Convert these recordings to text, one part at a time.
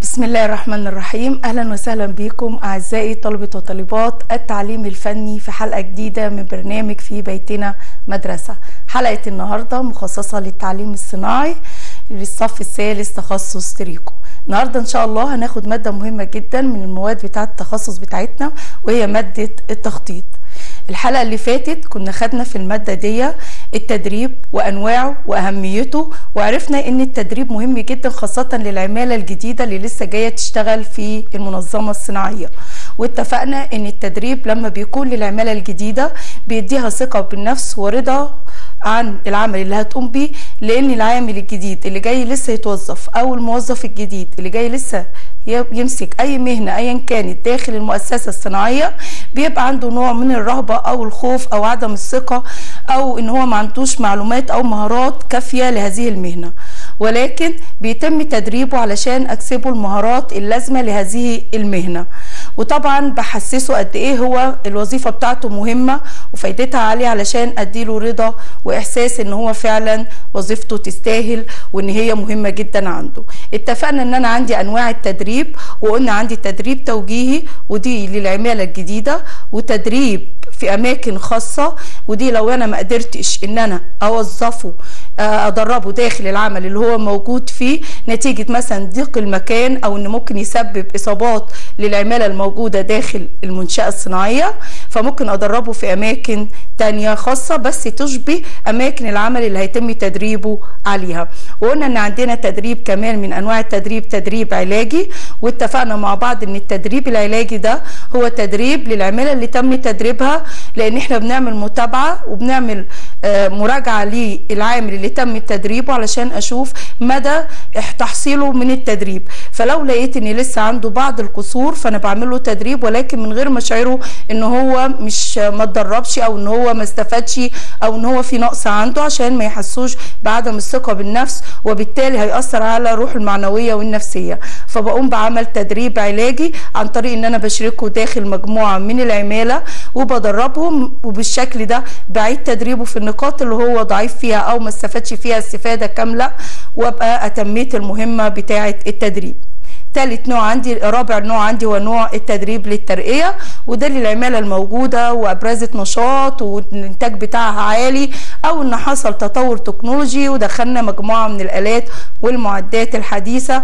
بسم الله الرحمن الرحيم اهلا وسهلا بكم اعزائي طلبه وطالبات التعليم الفني في حلقه جديده من برنامج في بيتنا مدرسه حلقه النهارده مخصصه للتعليم الصناعي للصف الثالث تخصص تريكو النهارده ان شاء الله هناخد ماده مهمه جدا من المواد بتاعه التخصص بتاعتنا وهي ماده التخطيط الحلقه اللي فاتت كنا خدنا في الماده دي التدريب وانواعه واهميته وعرفنا ان التدريب مهم جدا خاصه للعماله الجديده اللي لسه جايه تشتغل في المنظمه الصناعيه واتفقنا ان التدريب لما بيكون للعماله الجديده بيديها ثقه بالنفس ورضا عن العمل اللي هتقوم بيه لان العامل الجديد اللي جاي لسه يتوظف او الموظف الجديد اللي جاي لسه يمسك اي مهنه ايا كانت داخل المؤسسه الصناعيه بيبقى عنده نوع من الرهبه او الخوف او عدم الثقه او ان هو ما عندوش معلومات او مهارات كافيه لهذه المهنه ولكن بيتم تدريبه علشان اكسبه المهارات اللازمه لهذه المهنه وطبعا بحسسه قد ايه هو الوظيفه بتاعته مهمه وفايدتها عاليه علشان اديله رضا واحساس ان هو فعلا وظيفته تستاهل وان هي مهمه جدا عنده اتفقنا ان انا عندي انواع التدريب وقلنا عندي تدريب توجيهي ودي للعماله الجديده وتدريب في اماكن خاصه ودي لو انا ما قدرتش ان انا اوظفه ادربه داخل العمل اللي هو موجود فيه نتيجه مثلا ضيق المكان او ان ممكن يسبب اصابات للعماله الموجوده داخل المنشاه الصناعيه فممكن ادربه في اماكن تانية خاصه بس تشبه اماكن العمل اللي هيتم تدريبه عليها وقلنا ان عندنا تدريب كمان من انواع التدريب تدريب علاجي واتفقنا مع بعض ان التدريب العلاجي ده هو تدريب للعماله اللي تم تدريبها لان احنا بنعمل متابعه وبنعمل مراجعه للعامل اللي تم تدريبه علشان اشوف مدى تحصيله من التدريب فلو لقيت ان لسه عنده بعض القصور فانا بعمل له تدريب ولكن من غير ما اشعره ان هو مش ما اتدربش او ان هو ما استفادش او ان هو في نقص عنده عشان ما يحسوش بعدم الثقه بالنفس وبالتالي هيأثر على روحه المعنويه والنفسيه فبقوم بعمل تدريب علاجي عن طريق ان انا بشركه داخل مجموعه من العماله وبدربهم وبالشكل ده بعيد تدريبه في النقاط اللي هو ضعيف فيها او ما استفادش فيها استفاده كامله وابقى اتميت المهمه بتاعه التدريب ثالث نوع عندي رابع نوع عندي هو نوع التدريب للترقيه وده للعماله الموجوده وابرزت نشاط والانتاج بتاعها عالي او ان حصل تطور تكنولوجي ودخلنا مجموعه من الالات والمعدات الحديثه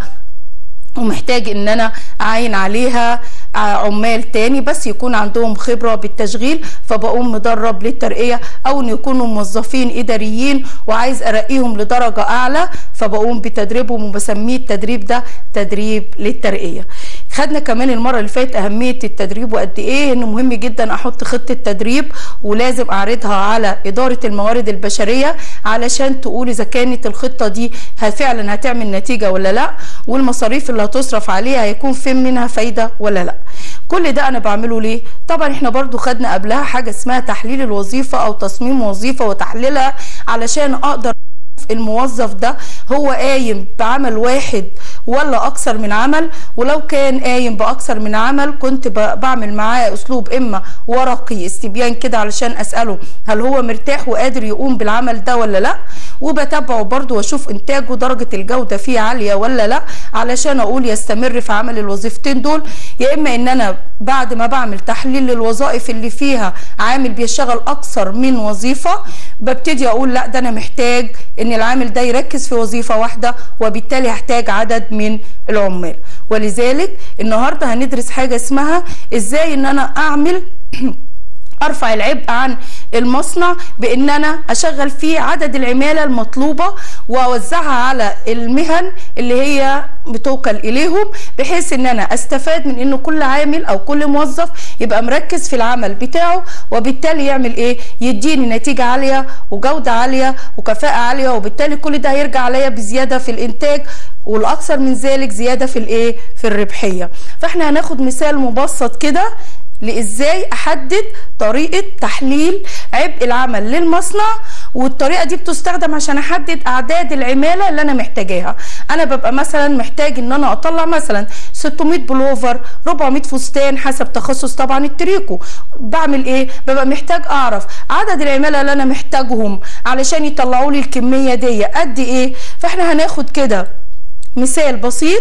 ومحتاج ان انا اعين عليها عمال تاني بس يكون عندهم خبره بالتشغيل فبقوم مدرب للترقيه او ان يكونوا موظفين اداريين وعايز ارقيهم لدرجه اعلى فبقوم بتدريبهم وبسميه التدريب ده تدريب للترقيه خدنا كمان المره اللي فاتت اهميه التدريب وقد ايه انه مهم جدا احط خطه تدريب ولازم اعرضها على اداره الموارد البشريه علشان تقول اذا كانت الخطه دي فعلا هتعمل نتيجه ولا لا والمصاريف اللي هتصرف عليها هيكون فين منها فايده ولا لا كل ده انا بعمله ليه طبعا احنا برضو خدنا قبلها حاجه اسمها تحليل الوظيفه او تصميم وظيفه وتحليلها علشان اقدر الموظف ده هو قايم بعمل واحد ولا اكثر من عمل ولو كان قايم باكثر من عمل كنت بعمل معاه اسلوب اما ورقي استبيان كده علشان اساله هل هو مرتاح وقادر يقوم بالعمل ده ولا لا وبتابعه برضه واشوف انتاجه درجه الجوده فيه عاليه ولا لا علشان اقول يستمر في عمل الوظيفتين دول يا اما ان انا بعد ما بعمل تحليل للوظائف اللي فيها عامل بيشتغل اكثر من وظيفه ببتدي اقول لا ده انا محتاج ان العامل ده يركز في وظيفه واحده وبالتالي هحتاج عدد من العمال ولذلك النهارده هندرس حاجه اسمها ازاي ان انا اعمل ارفع العبء عن المصنع بان انا اشغل فيه عدد العماله المطلوبه واوزعها على المهن اللي هي بتوكل اليهم بحيث ان انا استفاد من انه كل عامل او كل موظف يبقى مركز في العمل بتاعه وبالتالي يعمل ايه يديني نتيجه عاليه وجوده عاليه وكفاءه عاليه وبالتالي كل ده هيرجع عليا بزياده في الانتاج والاكثر من ذلك زياده في الايه في الربحيه فاحنا هناخد مثال مبسط كده لازاي احدد طريقه تحليل عبء العمل للمصنع والطريقه دي بتستخدم عشان احدد اعداد العماله اللي انا محتاجاها انا ببقى مثلا محتاج ان انا اطلع مثلا 600 بلوفر 400 فستان حسب تخصص طبعا التريكو بعمل ايه ببقى محتاج اعرف عدد العماله اللي انا محتاجهم علشان يطلعوا لي الكميه دي قد ايه فاحنا هناخد كده مثال بسيط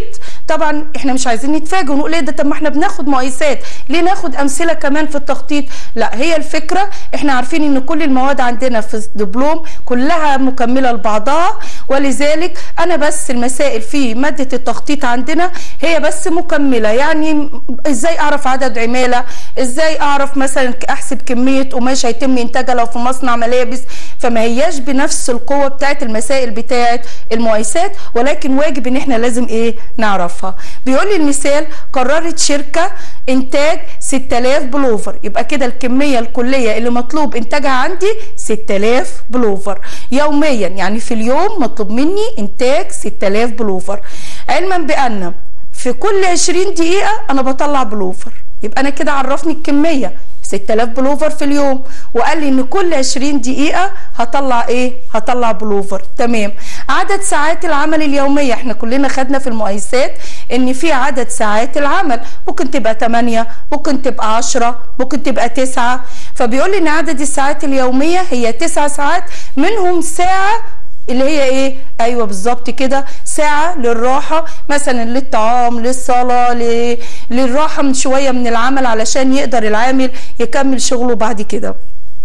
طبعا احنا مش عايزين نتفاجئ ونقول ايه ده طب ما احنا بناخد مقايسات ليه ناخد امثله كمان في التخطيط لا هي الفكره احنا عارفين ان كل المواد عندنا في الدبلوم كلها مكمله لبعضها ولذلك انا بس المسائل في ماده التخطيط عندنا هي بس مكمله يعني ازاي اعرف عدد عماله ازاي اعرف مثلا احسب كميه قماش هيتم انتاجها لو في مصنع ملابس فما هياش بنفس القوه بتاعت المسائل بتاعت المقايسات ولكن واجب ان احنا لازم ايه نعرفها بيقول لي المثال قررت شركه انتاج 6000 بلوفر يبقى كده الكميه الكليه اللي مطلوب انتاجها عندي 6000 بلوفر يوميا يعني في اليوم مطلوب مني انتاج 6000 بلوفر علما بان في كل 20 دقيقه انا بطلع بلوفر يبقى انا كده عرفني الكميه 6000 بلوفر في اليوم وقال لي ان كل 20 دقيقه هطلع ايه هطلع بلوفر تمام عدد ساعات العمل اليوميه احنا كلنا خدنا في المقايسات ان في عدد ساعات العمل ممكن تبقى 8 ممكن تبقى 10 ممكن تبقى 9 فبيقول لي ان عدد الساعات اليوميه هي 9 ساعات منهم ساعه اللي هي ايه ايوه بالظبط كده ساعه للراحه مثلا للطعام للصلاه ل... للراحه من شويه من العمل علشان يقدر العامل يكمل شغله بعد كده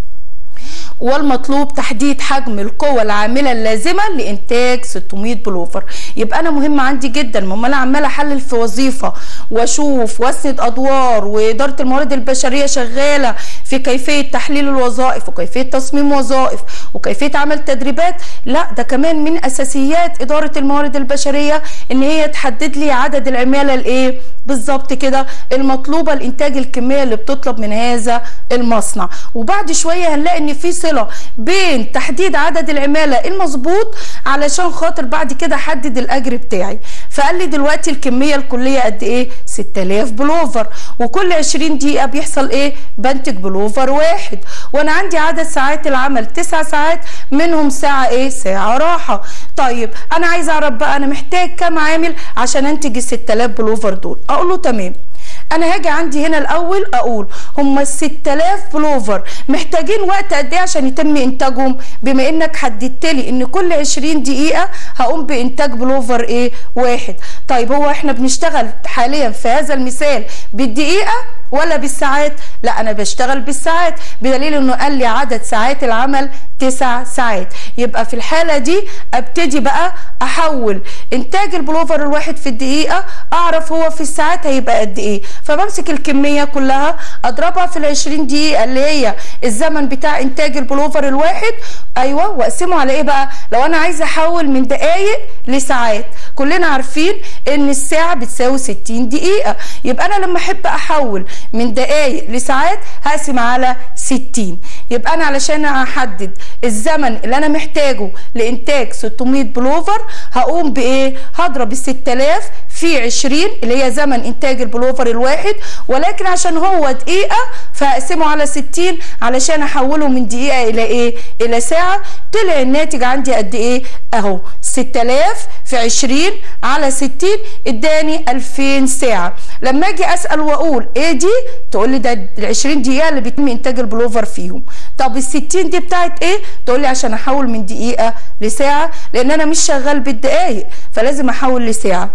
والمطلوب تحديد حجم القوة العاملة اللازمة لإنتاج 600 بلوفر يبقى أنا مهم عندي جدا ما أنا عمالة أحلل في وظيفة وأشوف وأسند أدوار وإدارة الموارد البشرية شغالة في كيفية تحليل الوظائف وكيفية تصميم وظائف وكيفية عمل تدريبات لا ده كمان من أساسيات إدارة الموارد البشرية إن هي تحدد لي عدد العمالة الإيه بالظبط كده المطلوبة لإنتاج الكمية اللي بتطلب من هذا المصنع وبعد شوية هنلاقي إن في صلة بين تحديد عدد العمالة المظبوط علشان خاطر بعد كده احدد الاجر بتاعي فقال لي دلوقتي الكمية الكلية قد ايه 6000 بلوفر وكل 20 دقيقة بيحصل ايه بنتج بلوفر واحد وانا عندي عدد ساعات العمل 9 ساعات منهم ساعة ايه ساعة راحة طيب انا عايز اعرف بقى انا محتاج كام عامل عشان انتج ال 6000 بلوفر دول اقول له تمام انا هاجي عندي هنا الاول اقول هم ال 6000 بلوفر محتاجين وقت قد ايه عشان يتم انتاجهم بما انك حددت لي ان كل 20 دقيقه هقوم بانتاج بلوفر ايه واحد طيب هو احنا بنشتغل حاليا في هذا المثال بالدقيقه ولا بالساعات لا انا بشتغل بالساعات بدليل انه قال لي عدد ساعات العمل تسع ساعات يبقى في الحاله دي ابتدي بقى احول انتاج البلوفر الواحد في الدقيقه اعرف هو في الساعات هيبقى قد ايه فبمسك الكميه كلها اضربها في ال 20 دقيقه اللي هي الزمن بتاع انتاج البلوفر الواحد ايوه واقسمه على ايه بقى لو انا عايزه احول من دقائق لساعات كلنا عارفين ان الساعه بتساوي 60 دقيقه يبقى انا لما احب احول من دقائق لساعات هقسم على 60 يبقى انا علشان احدد الزمن اللي انا محتاجه لانتاج 600 بلوفر هقوم بايه هضرب ال 6000 في 20 اللي هي زمن انتاج البلوفر الواحد ولكن عشان هو دقيقه فهقسمه على 60 علشان احوله من دقيقه الى ايه الى ساعه طلع الناتج عندي قد ايه اهو 6000 في 20 على 60 اداني 2000 ساعه لما اجي اسال واقول ايه دي تقول لي ده ال 20 دقيقه اللي بيتم انتاج البلوفر فيهم طب ال 60 دي بتاعت ايه تقول لي عشان احول من دقيقه لساعه لان انا مش شغال بالدقايق فلازم احول لساعه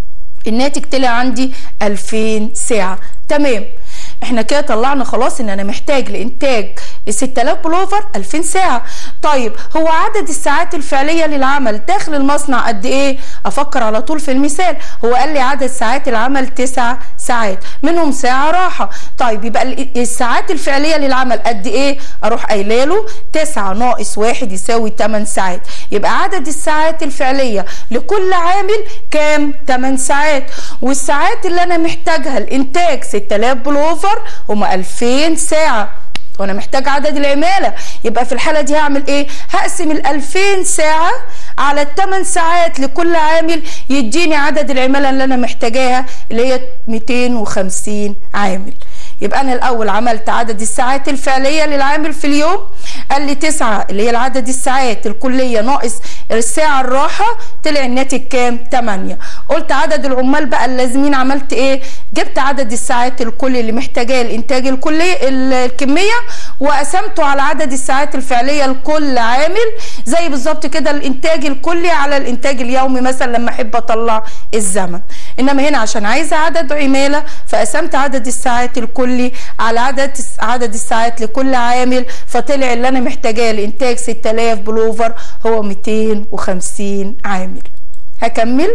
الناتج طلع عندي 2000 ساعه تمام احنا كده طلعنا خلاص ان انا محتاج لانتاج ال 6000 بلوفر 2000 ساعه طيب هو عدد الساعات الفعليه للعمل داخل المصنع قد ايه افكر على طول في المثال هو قال لي عدد ساعات العمل 9 ساعات منهم ساعه راحه طيب يبقى الساعات الفعليه للعمل قد ايه اروح قايله له 9 ناقص 1 يساوي 8 ساعات يبقى عدد الساعات الفعليه لكل عامل كام 8 ساعات والساعات اللي انا محتاجها لانتاج 6000 بلوفر هم 2000 ساعه وانا محتاج عدد العماله يبقى في الحاله دي هعمل ايه هقسم ال 2000 ساعه على الثمان ساعات لكل عامل يديني عدد العماله اللي انا محتاجاها اللي هي 250 عامل يبقى انا الاول عملت عدد الساعات الفعليه للعامل في اليوم قال لي 9 اللي هي العدد الساعات الكليه ناقص الساعه الراحه طلع الناتج كام 8 قلت عدد العمال بقى اللازمين عملت ايه جبت عدد الساعات الكلي اللي محتاجاه الانتاج الكلي الكميه وقسمته على عدد الساعات الفعليه لكل عامل زي بالظبط كده الانتاج الكلي على الانتاج اليومي مثلا لما احب اطلع الزمن انما هنا عشان عايزه عدد عماله فقسمت عدد الساعات الكلي على عدد عدد الساعات لكل عامل فطلع اللي انا محتاجاه لانتاج 6000 بلوفر هو 250 عامل هكمل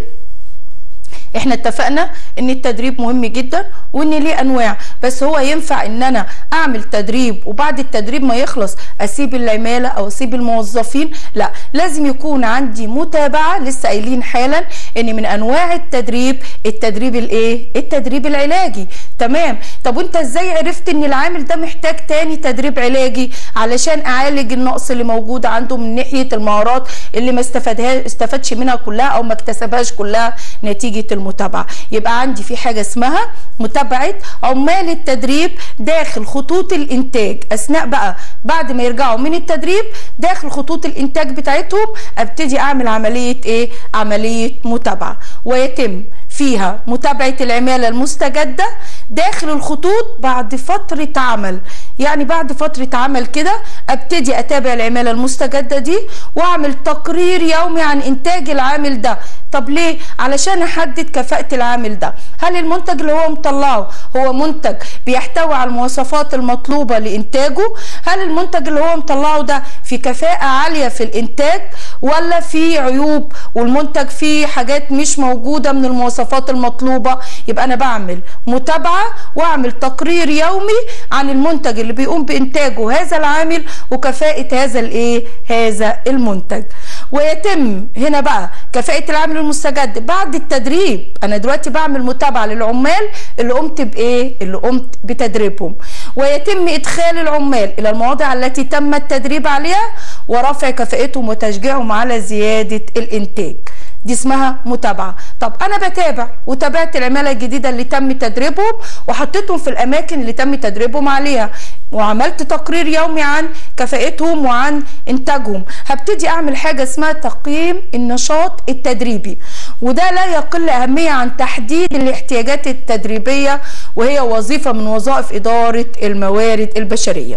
احنا اتفقنا ان التدريب مهم جدا وان ليه انواع بس هو ينفع ان انا اعمل تدريب وبعد التدريب ما يخلص اسيب العماله او اسيب الموظفين لا لازم يكون عندي متابعه لسه قايلين حالا ان من انواع التدريب التدريب الايه التدريب العلاجي تمام طب وانت ازاي عرفت ان العامل ده محتاج تاني تدريب علاجي علشان اعالج النقص اللي موجود عنده من ناحيه المهارات اللي ما استفادها استفادش منها كلها او ما اكتسبهاش كلها نتيجه المتابعه يبقى عندي في حاجه اسمها متابعه عمال التدريب داخل خطوط الانتاج اثناء بقى بعد ما يرجعوا من التدريب داخل خطوط الانتاج بتاعتهم ابتدي اعمل عمليه ايه عمليه متابعه ويتم فيها متابعة العمالة المستجدة داخل الخطوط بعد فترة عمل يعني بعد فترة عمل كده ابتدي اتابع العمالة المستجدة دي واعمل تقرير يومي عن انتاج العامل ده طب ليه علشان احدد كفاءة العامل ده هل المنتج اللي هو مطلعه هو منتج بيحتوي على المواصفات المطلوبة لانتاجه هل المنتج اللي هو مطلعه ده في كفاءة عالية في الانتاج ولا في عيوب والمنتج فيه حاجات مش موجودة من المواصفات المطلوبة يبقى انا بعمل متابعة واعمل تقرير يومي عن المنتج اللي بيقوم بانتاجه هذا العامل وكفاءة هذا الايه هذا المنتج ويتم هنا بقى كفاءة العامل المستجد بعد التدريب انا دلوقتي بعمل متابعة للعمال اللي قمت بايه اللي قمت بتدريبهم ويتم ادخال العمال الى المواضع التي تم التدريب عليها ورفع كفاءتهم وتشجيعهم على زيادة الانتاج دي اسمها متابعه طب انا بتابع وتابعت العماله الجديده اللي تم تدريبهم وحطيتهم في الاماكن اللي تم تدريبهم عليها وعملت تقرير يومي عن كفاءتهم وعن انتاجهم هبتدي اعمل حاجه اسمها تقييم النشاط التدريبي وده لا يقل اهميه عن تحديد الاحتياجات التدريبيه وهي وظيفه من وظائف اداره الموارد البشريه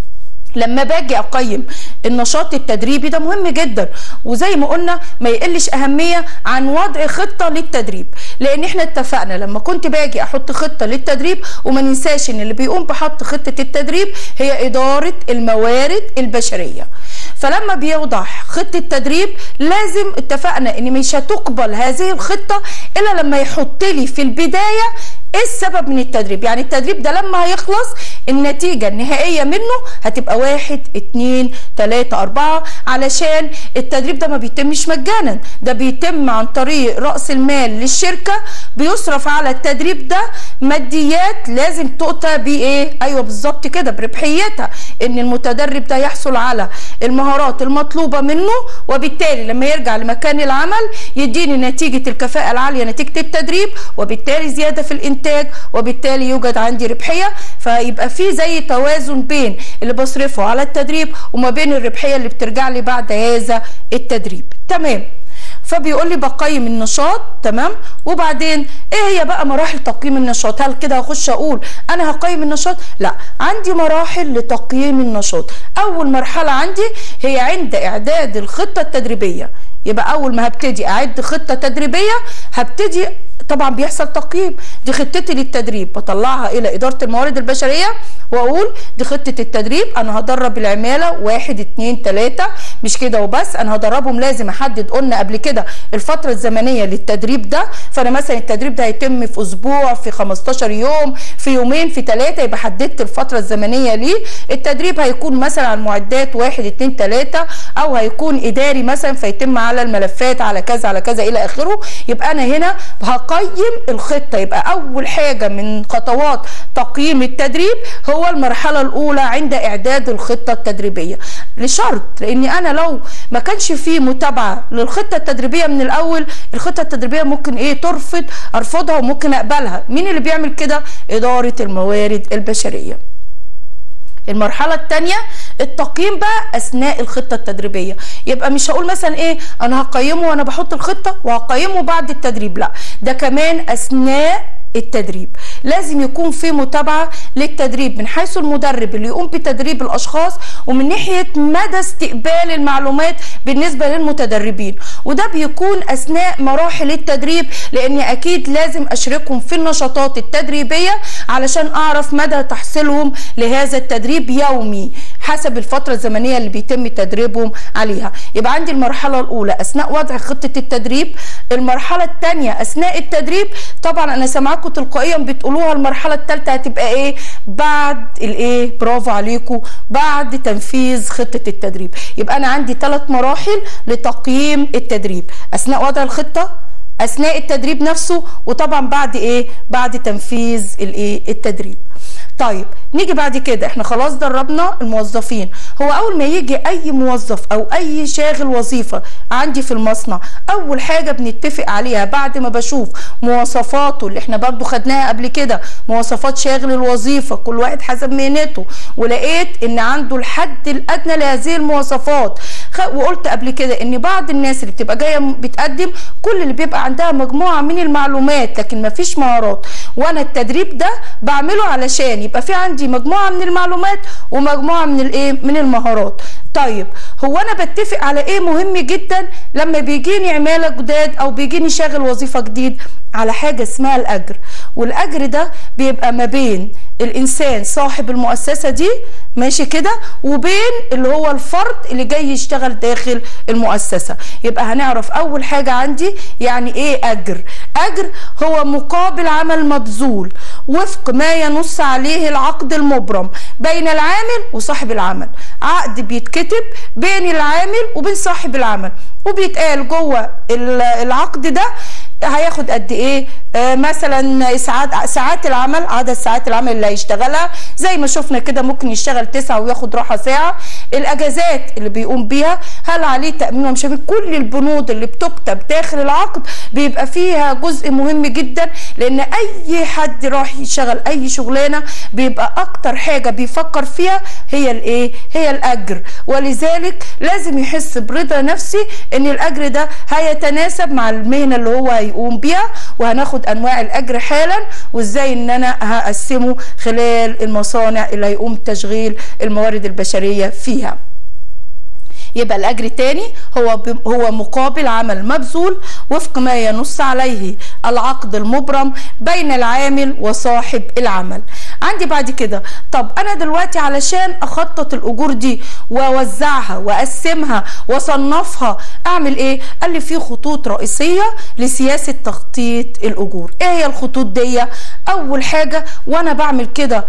لما باجي اقيم النشاط التدريبي ده مهم جدا وزي ما قلنا ما يقلش اهميه عن وضع خطه للتدريب لان احنا اتفقنا لما كنت باجي احط خطه للتدريب وما ننساش ان اللي بيقوم بحط خطه التدريب هي اداره الموارد البشريه فلما بيوضع خطه تدريب لازم اتفقنا ان مش هتقبل هذه الخطه الا لما يحط لي في البدايه ايه السبب من التدريب يعني التدريب ده لما هيخلص النتيجة النهائية منه هتبقى واحد اتنين تلاتة اربعة علشان التدريب ده ما بيتمش مجانا ده بيتم عن طريق رأس المال للشركة بيصرف على التدريب ده ماديات لازم تؤتى بايه ايوه بالظبط كده بربحيتها ان المتدرب ده يحصل على المهارات المطلوبة منه وبالتالي لما يرجع لمكان العمل يديني نتيجة الكفاءة العالية نتيجة التدريب وبالتالي زيادة في الانتاج وبالتالي يوجد عندي ربحية فيبقى في زي توازن بين اللي بصرفه على التدريب وما بين الربحية اللي بترجع لي بعد هذا التدريب تمام فبيقول لي بقيم النشاط تمام وبعدين ايه هي بقى مراحل تقييم النشاط هل كده هخش اقول انا هقيم النشاط لا عندي مراحل لتقييم النشاط اول مرحله عندي هي عند اعداد الخطه التدريبيه يبقى اول ما هبتدي اعد خطه تدريبيه هبتدي طبعا بيحصل تقييم دي خطتي للتدريب بطلعها الى اداره الموارد البشريه واقول دي خطه التدريب انا هدرب العماله واحد اتنين تلاته مش كده وبس انا هدربهم لازم احدد قلنا قبل كده الفتره الزمنيه للتدريب ده فانا مثلا التدريب ده هيتم في اسبوع في 15 يوم في يومين في ثلاثه يبقى حددت الفتره الزمنيه ليه التدريب هيكون مثلا على المعدات واحد اتنين تلاته او هيكون اداري مثلا فيتم على الملفات على كذا على كذا الى اخره يبقى انا هنا هقيم الخطه يبقى اول حاجه من خطوات تقييم التدريب هو المرحله الاولى عند اعداد الخطه التدريبيه لشرط لاني انا لو ما كانش في متابعه للخطه التدريبيه من الاول الخطه التدريبيه ممكن ايه ترفض ارفضها وممكن اقبلها مين اللي بيعمل كده اداره الموارد البشريه المرحلة الثانية التقييم بقى اثناء الخطه التدريبيه يبقى مش هقول مثلا ايه انا هقيمه وانا بحط الخطه وهقيمه بعد التدريب لا ده كمان اثناء التدريب لازم يكون في متابعة للتدريب من حيث المدرب اللي يقوم بتدريب الأشخاص ومن ناحية مدى استقبال المعلومات بالنسبة للمتدربين وده بيكون أثناء مراحل التدريب لأني أكيد لازم أشركهم في النشاطات التدريبية علشان أعرف مدى تحصيلهم لهذا التدريب يومي حسب الفترة الزمنية اللي بيتم تدريبهم عليها يبقى عندي المرحلة الأولى أثناء وضع خطة التدريب المرحلة الثانية أثناء التدريب طبعا أنا سامعاكم تلقائيا بتقولوها المرحلة الثالثة هتبقى إيه بعد الإيه برافو عليكم بعد تنفيذ خطة التدريب يبقى أنا عندي ثلاث مراحل لتقييم التدريب أثناء وضع الخطة اثناء التدريب نفسه وطبعا بعد ايه بعد تنفيذ الايه التدريب طيب نيجي بعد كده احنا خلاص دربنا الموظفين هو اول ما يجي اي موظف او اي شاغل وظيفة عندي في المصنع اول حاجة بنتفق عليها بعد ما بشوف مواصفاته اللي احنا برضو خدناها قبل كده مواصفات شاغل الوظيفة كل واحد حسب مهنته ولقيت ان عنده الحد الادنى لهذه المواصفات وقلت قبل كده ان بعض الناس اللي بتبقى جايه بتقدم كل اللي بيبقى عندها مجموعه من المعلومات لكن ما فيش مهارات وانا التدريب ده بعمله علشان يبقى في عندي مجموعه من المعلومات ومجموعه من الايه من المهارات طيب هو انا بتفق على ايه مهم جدا لما بيجيني عماله جداد او بيجيني شاغل وظيفه جديد على حاجه اسمها الاجر والاجر ده بيبقى ما بين الانسان صاحب المؤسسه دي ماشي كده وبين اللي هو الفرد اللي جاي يشتغل داخل المؤسسه يبقى هنعرف اول حاجه عندي يعني ايه اجر اجر هو مقابل عمل مبذول وفق ما ينص عليه العقد المبرم بين العامل وصاحب العمل عقد بيتكتب بين العامل وبين صاحب العمل وبيتقال جوه العقد ده هياخد قد ايه آه مثلا ساعات ساعات العمل عدد ساعات العمل اللي هيشتغلها زي ما شفنا كده ممكن يشتغل تسعة وياخد راحة ساعة الاجازات اللي بيقوم بيها هل عليه تأمين ومش كل البنود اللي بتكتب داخل العقد بيبقى فيها جزء مهم جدا لان اي حد راح يشتغل اي شغلانة بيبقى اكتر حاجة بيفكر فيها هي الايه هي الاجر ولذلك لازم يحس برضا نفسي ان الاجر ده هيتناسب مع المهنة اللي هو هيقوم بيها وهناخد انواع الاجر حالا وازاي ان انا هقسمه خلال المصانع اللي هيقوم تشغيل الموارد البشريه فيها يبقى الاجر الثاني هو هو مقابل عمل مبذول وفق ما ينص عليه العقد المبرم بين العامل وصاحب العمل عندي بعد كده طب انا دلوقتي علشان اخطط الاجور دي واوزعها واقسمها واصنفها اعمل ايه قال لي في خطوط رئيسيه لسياسه تخطيط الاجور ايه هي الخطوط دي اول حاجه وانا بعمل كده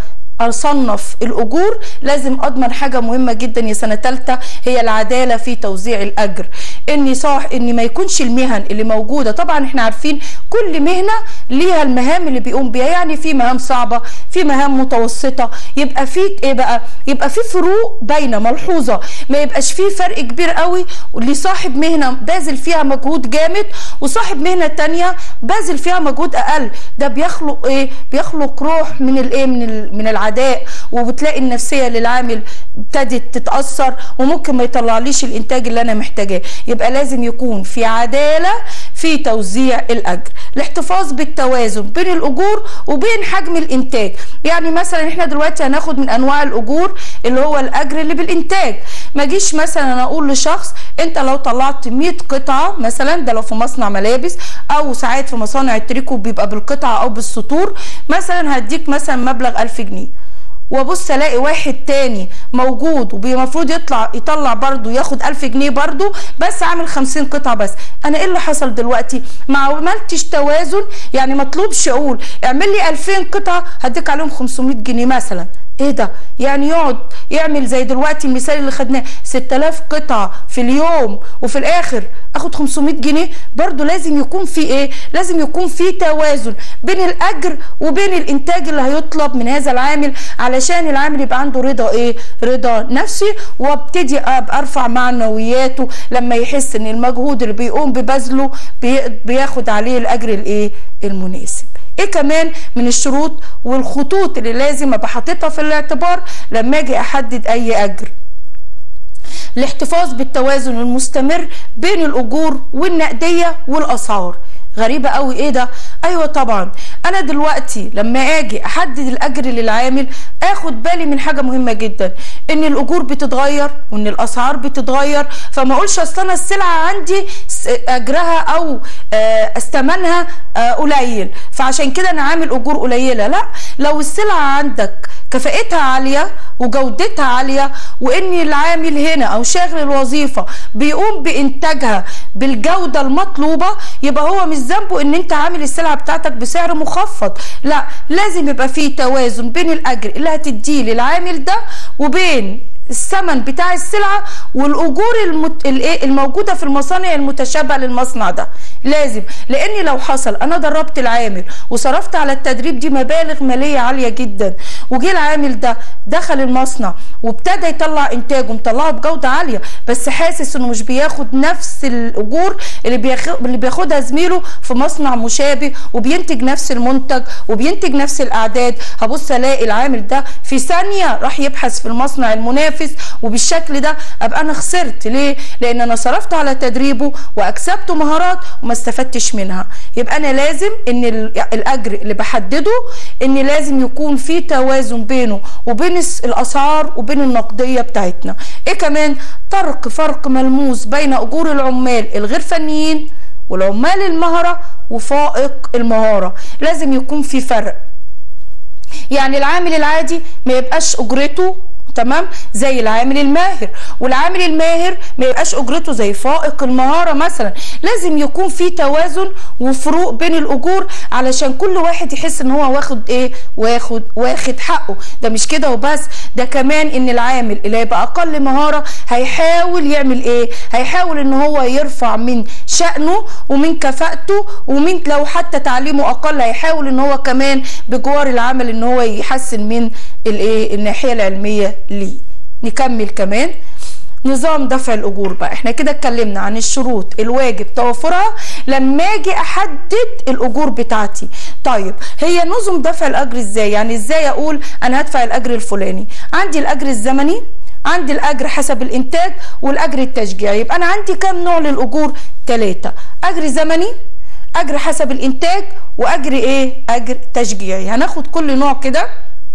اصنف الاجور لازم اضمن حاجه مهمه جدا يا سنه ثالثه هي العداله في توزيع الاجر اني صح ان ما يكونش المهن اللي موجوده طبعا احنا عارفين كل مهنه ليها المهام اللي بيقوم بيها يعني في مهام صعبه في مهام متوسطه يبقى في ايه بقى يبقى في فروق باينه ملحوظه ما يبقاش في فرق كبير قوي لصاحب مهنه باذل فيها مجهود جامد وصاحب مهنه تانية باذل فيها مجهود اقل ده بيخلق ايه بيخلق روح من الايه من من العداء وبتلاقي النفسيه للعامل ابتدت تتاثر وممكن ما يطلعليش الانتاج اللي انا محتاجاه يبقى لازم يكون في عداله في توزيع الاجر الاحتفاظ بالتوازن بين الاجور وبين حجم الانتاج يعني مثلا احنا دلوقتي هناخد من انواع الاجور اللي هو الاجر اللي بالانتاج ما اجيش مثلا انا اقول لشخص انت لو طلعت 100 قطعه مثلا ده لو في مصنع ملابس او ساعات في مصانع التريكو بيبقى بالقطعه او بالسطور مثلا هديك مثلا مبلغ 1000 جنيه وابص الاقي واحد تاني موجود وبالمفروض يطلع يطلع برضه ياخد 1000 جنيه برضه بس عامل 50 قطعه بس انا ايه اللي حصل دلوقتي ما عملتش توازن يعني مطلوبش اقول اعمل لي 2000 قطعه هديك عليهم 500 جنيه مثلا ايه ده يعني يقعد يعمل زي دلوقتي المثال اللي خدناه 6000 قطعه في اليوم وفي الاخر اخد 500 جنيه برضو لازم يكون في ايه لازم يكون في توازن بين الاجر وبين الانتاج اللي هيطلب من هذا العامل علشان العامل يبقى عنده رضا ايه رضا نفسي وابتدي ابقى ارفع معنوياته لما يحس ان المجهود اللي بيقوم ببذله بياخد عليه الاجر الايه المناسب ايه كمان من الشروط والخطوط اللي لازم ابقى حاططها في الاعتبار لما اجي احدد اي اجر الاحتفاظ بالتوازن المستمر بين الاجور والنقديه والاسعار غريبه قوي ايه ده ايوه طبعا انا دلوقتي لما اجي احدد الاجر للعامل اخد بالي من حاجه مهمه جدا ان الاجور بتتغير وان الاسعار بتتغير فما اقولش اصل انا السلعه عندي اجرها او استمنها قليل فعشان كده انا عامل اجور قليله لا لو السلعه عندك كفاءتها عاليه وجودتها عاليه وان العامل هنا او شاغل الوظيفه بيقوم بانتاجها بالجوده المطلوبه يبقى هو مش ذنبه ان انت عامل السلعه بتاعتك بسعر مخفض لا لازم يبقى فيه توازن بين الاجر اللي هتديه للعامل ده وبين الثمن بتاع السلعه والاجور المت... الموجوده في المصانع المتشابهه للمصنع ده لازم لان لو حصل انا دربت العامل وصرفت على التدريب دي مبالغ ماليه عاليه جدا وجه العامل ده دخل المصنع وابتدى يطلع انتاجه مطلعه بجوده عاليه بس حاسس انه مش بياخد نفس الاجور اللي بياخد اللي بياخدها زميله في مصنع مشابه وبينتج نفس المنتج وبينتج نفس الاعداد هبص الاقي العامل ده في ثانيه راح يبحث في المصنع المنافس وبالشكل ده ابقى انا خسرت ليه لان انا صرفت على تدريبه واكسبته مهارات وما استفدتش منها يبقى انا لازم ان الاجر اللي بحدده ان لازم يكون في توازن بينه وبين الاسعار وبين النقديه بتاعتنا ايه كمان ترك فرق ملموس بين اجور العمال الغير فنيين والعمال المهره وفائق المهاره لازم يكون في فرق يعني العامل العادي ما يبقاش اجرته تمام زي العامل الماهر والعامل الماهر ما يبقاش اجرته زي فائق المهاره مثلا لازم يكون في توازن وفروق بين الاجور علشان كل واحد يحس ان هو واخد ايه واخد واخد حقه ده مش كده وبس ده كمان ان العامل اللي هيبقى اقل مهاره هيحاول يعمل ايه هيحاول ان هو يرفع من شأنه ومن كفاءته ومن لو حتى تعليمه اقل هيحاول ان هو كمان بجوار العمل ان هو يحسن من الايه الناحيه العلميه ليه نكمل كمان نظام دفع الاجور بقى احنا كده اتكلمنا عن الشروط الواجب توفرها لما اجي احدد الاجور بتاعتي طيب هي نظم دفع الاجر ازاي يعني ازاي اقول انا هدفع الاجر الفلاني عندي الاجر الزمني عندي الاجر حسب الانتاج والاجر التشجيعي يبقى انا عندي كام نوع للاجور ثلاثه اجر زمني اجر حسب الانتاج واجر ايه اجر تشجيعي هناخد كل نوع كده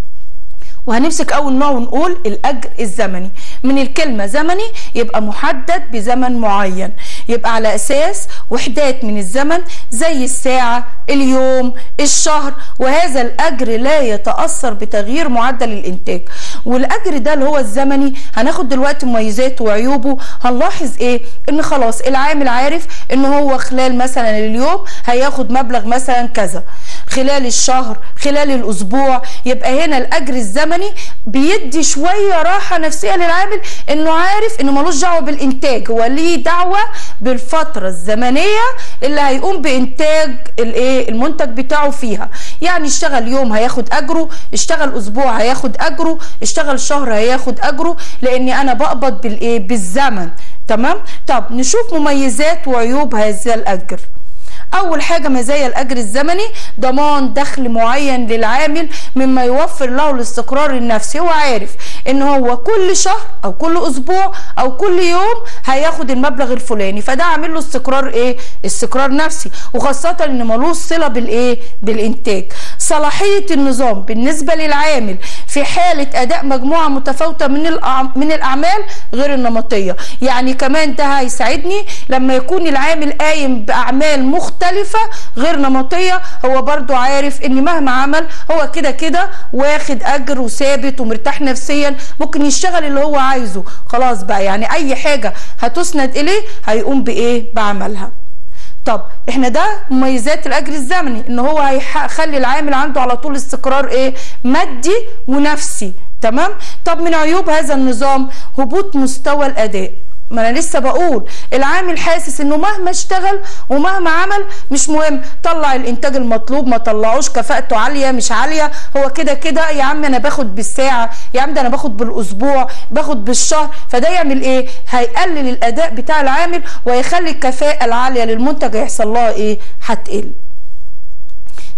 وهنمسك اول نوع ونقول الاجر الزمني من الكلمه زمني يبقى محدد بزمن معين يبقى على اساس وحدات من الزمن زي الساعه اليوم الشهر وهذا الاجر لا يتاثر بتغيير معدل الانتاج والاجر ده اللي هو الزمني هناخد دلوقتي مميزاته وعيوبه هنلاحظ ايه ان خلاص العامل عارف ان هو خلال مثلا اليوم هياخد مبلغ مثلا كذا خلال الشهر خلال الاسبوع يبقى هنا الاجر الزمني بيدي شويه راحه نفسيه للعامل انه عارف انه ملوش دعوه بالانتاج هو ليه دعوه بالفتره الزمنيه اللي هيقوم بانتاج الايه المنتج بتاعه فيها يعني اشتغل يوم هياخد اجره اشتغل اسبوع هياخد اجره اشتغل شهر هياخد اجره لاني انا بقبض بالايه بالزمن تمام طب نشوف مميزات وعيوب هذا الاجر اول حاجه مزايا الاجر الزمني ضمان دخل معين للعامل مما يوفر له الاستقرار النفسي هو عارف ان هو كل شهر او كل اسبوع او كل يوم هياخد المبلغ الفلاني فده عامل له استقرار ايه استقرار نفسي وخاصه ان ملوش صله بالايه بالانتاج صلاحيه النظام بالنسبه للعامل في حاله اداء مجموعه متفاوته من من الاعمال غير النمطيه يعني كمان ده هيساعدني لما يكون العامل قايم باعمال مختلفه غير نمطيه هو برضو عارف ان مهما عمل هو كده كده واخد اجر وثابت ومرتاح نفسيا ممكن يشتغل اللي هو عايزه خلاص بقى يعني اي حاجه هتسند اليه هيقوم بايه بعملها طب احنا ده مميزات الاجر الزمني ان هو هيخلي العامل عنده على طول استقرار ايه مادي ونفسي تمام طب من عيوب هذا النظام هبوط مستوى الاداء ما انا لسه بقول العامل حاسس انه مهما اشتغل ومهما عمل مش مهم طلع الانتاج المطلوب ما طلعوش كفاءته عاليه مش عاليه هو كده كده يا عم انا باخد بالساعه يا عم ده انا باخد بالاسبوع باخد بالشهر فده يعمل ايه هيقلل الاداء بتاع العامل ويخلي الكفاءه العاليه للمنتج هيحصل لها ايه هتقل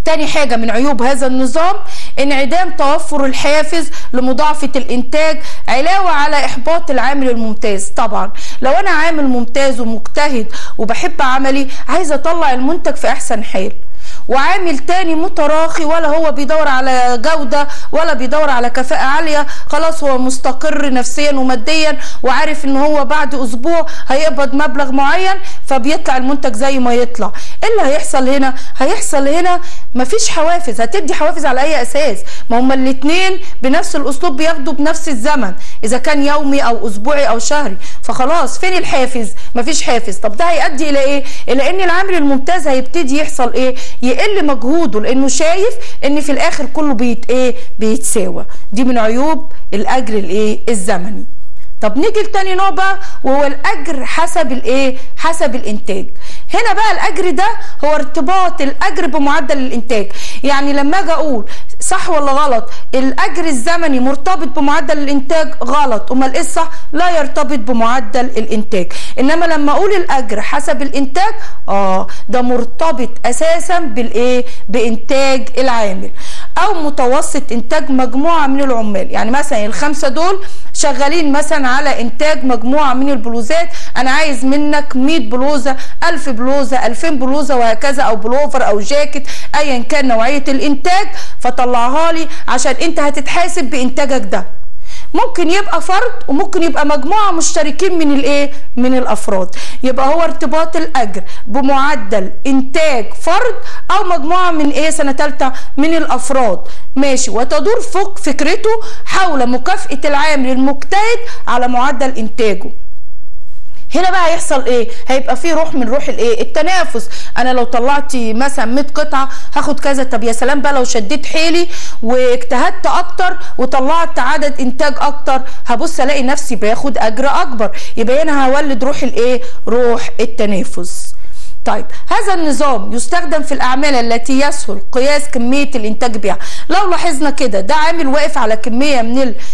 تاني حاجة من عيوب هذا النظام انعدام توفر الحافز لمضاعفة الانتاج علاوة على احباط العامل الممتاز طبعا لو انا عامل ممتاز ومجتهد وبحب عملي عايزة اطلع المنتج في احسن حال وعامل تاني متراخي ولا هو بيدور على جودة ولا بيدور على كفاءة عالية خلاص هو مستقر نفسيا وماديا وعارف ان هو بعد اسبوع هيقبض مبلغ معين فبيطلع المنتج زي ما يطلع ايه اللي هيحصل هنا هيحصل هنا مفيش حوافز هتدي حوافز على اي اساس ما هما الاتنين بنفس الاسلوب بياخدوا بنفس الزمن اذا كان يومي او اسبوعي او شهري فخلاص فين الحافز مفيش حافز طب ده هيؤدي الى ايه الى ان العامل الممتاز هيبتدي يحصل ايه يقل مجهوده لانه شايف ان في الاخر كله بيت ايه بيتساوى دي من عيوب الاجر الايه الزمني طب نيجي لتاني نوع بقى وهو الاجر حسب الايه حسب الانتاج هنا بقى الاجر ده هو ارتباط الاجر بمعدل الانتاج يعني لما اجي اقول صح ولا غلط الاجر الزمني مرتبط بمعدل الانتاج غلط امال ايه الصح لا يرتبط بمعدل الانتاج انما لما اقول الاجر حسب الانتاج اه ده مرتبط اساسا بالايه بانتاج العامل او متوسط انتاج مجموعه من العمال يعني مثلا الخمسه دول شغالين مثلا على انتاج مجموعه من البلوزات انا عايز منك 100 بلوزه 1000 بلوزه 2000 بلوزه وهكذا او بلوفر او جاكيت ايا كان نوعيه الانتاج فطلعها لي عشان انت هتتحاسب بانتاجك ده ممكن يبقى فرد وممكن يبقى مجموعه مشتركين من الايه من الافراد يبقى هو ارتباط الاجر بمعدل انتاج فرد او مجموعه من ايه سنه ثالثه من الافراد ماشي وتدور فوق فكرته حول مكافاه العامل المجتهد على معدل انتاجه هنا بقى هيحصل ايه هيبقى في روح من روح الايه التنافس انا لو طلعت مثلا 100 قطعه هاخد كذا طب يا سلام بقى لو شديت حيلي واجتهدت اكتر وطلعت عدد انتاج اكتر هبص الاقي نفسي باخد اجر اكبر يبقى هنا هولد روح الايه روح التنافس طيب هذا النظام يستخدم في الاعمال التي يسهل قياس كميه الانتاج بها لو لاحظنا كده ده عامل واقف على كميه من ال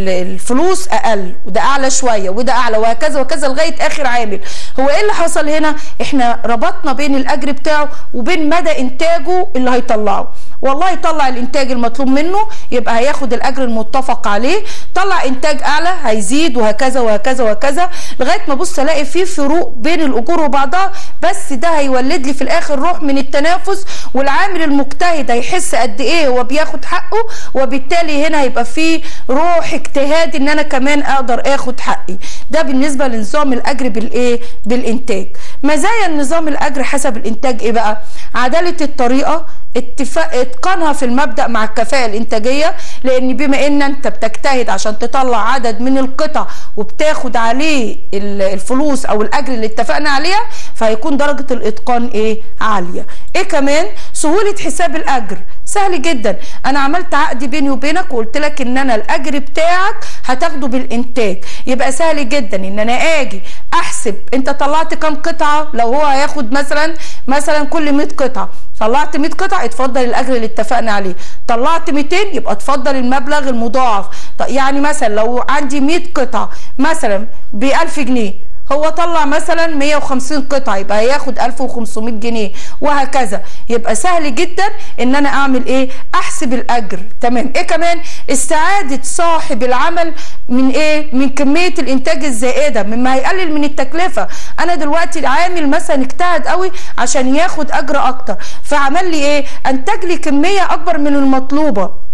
الفلوس اقل وده اعلى شويه وده اعلى وهكذا وكذا لغايه اخر عامل هو ايه اللي حصل هنا احنا ربطنا بين الاجر بتاعه وبين مدى انتاجه اللي هيطلعه والله يطلع الانتاج المطلوب منه يبقى هياخد الاجر المتفق عليه طلع انتاج اعلى هيزيد وهكذا وهكذا وهكذا لغايه ما ابص الاقي في فروق بين الاجور وبعضها بس ده هيولد لي في الاخر روح من التنافس والعامل المجتهد هيحس قد ايه هو بياخد حقه وبالتالي هنا هيبقى في روح اجتهاد ان انا كمان اقدر اخد حقي ده بالنسبه لنظام الاجر بالايه بالانتاج مزايا النظام الاجر حسب الانتاج ايه بقى عداله الطريقه اتفاق اتقانها في المبدا مع الكفاءه الانتاجيه لان بما ان انت بتجتهد عشان تطلع عدد من القطع وبتاخد عليه الفلوس او الاجر اللي اتفقنا عليها فهيكون درجه الاتقان ايه عاليه ايه كمان سهوله حساب الاجر سهل جدا انا عملت عقد بيني وبينك وقلت لك ان انا الاجر بتاعك هتاخده بالانتاج يبقى سهل جدا ان انا اجي احسب انت طلعت كام قطعه لو هو هياخد مثلا مثلا كل 100 قطعه طلعت 100 قطعه اتفضل الاجر اللي اتفقنا عليه طلعت 200 يبقى اتفضل المبلغ المضاعف يعني مثلا لو عندي 100 قطعه مثلا ب 1000 جنيه هو طلع مثلا 150 قطعه يبقى هياخد 1500 جنيه وهكذا يبقى سهل جدا ان انا اعمل ايه احسب الاجر تمام ايه كمان استعاده صاحب العمل من ايه من كميه الانتاج الزائده مما هيقلل من التكلفه انا دلوقتي عامل مثلا اجتهد قوي عشان ياخد اجر اكتر فعمل لي ايه انتج لي كميه اكبر من المطلوبه